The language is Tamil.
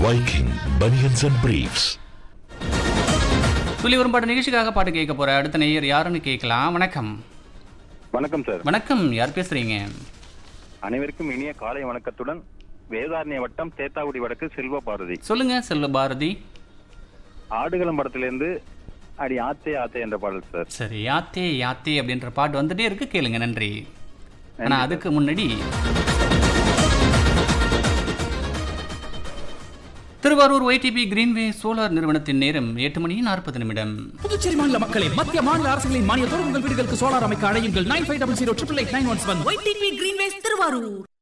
Viking Bunions and Briefs. துளி வரும்பாட்டு நிகழ்ச்சிக்காக பாட்டு கேட்க போற அடுத்த நேயர் யாருன்னு கேட்கலாம் வணக்கம் வணக்கம் சார் வணக்கம் யார் பேசுறீங்க அனைவருக்கும் இனிய காலை வணக்கத்துடன் வேதாரண்ய வட்டம் தேத்தாக்குடி வடக்கு செல்வ பாரதி சொல்லுங்க செல்வ பாரதி ஆடுகளம் படத்திலிருந்து அடி ஆத்தே ஆத்தே என்ற பாடல் சார் சரி யாத்தே யாத்தே அப்படின்ற பாட்டு வந்துட்டே இருக்கு கேளுங்க நன்றி ஆனா அதுக்கு முன்னாடி திருவாரூர் ஒய்டிபி கிரீன்வே சோலார் நிறுவனத்தின் நேரம் எட்டு மணி நாற்பது நிமிடம் புதுச்சேரி மாநில மக்களே மத்திய மாநில அரசுகளின் மானியத்தோடு உங்கள் வீடுகளுக்கு சோலார் அமைக்க அழையுங்கள் nine five double zero triple eight nine one seven Y D P Greenways Thiruvarur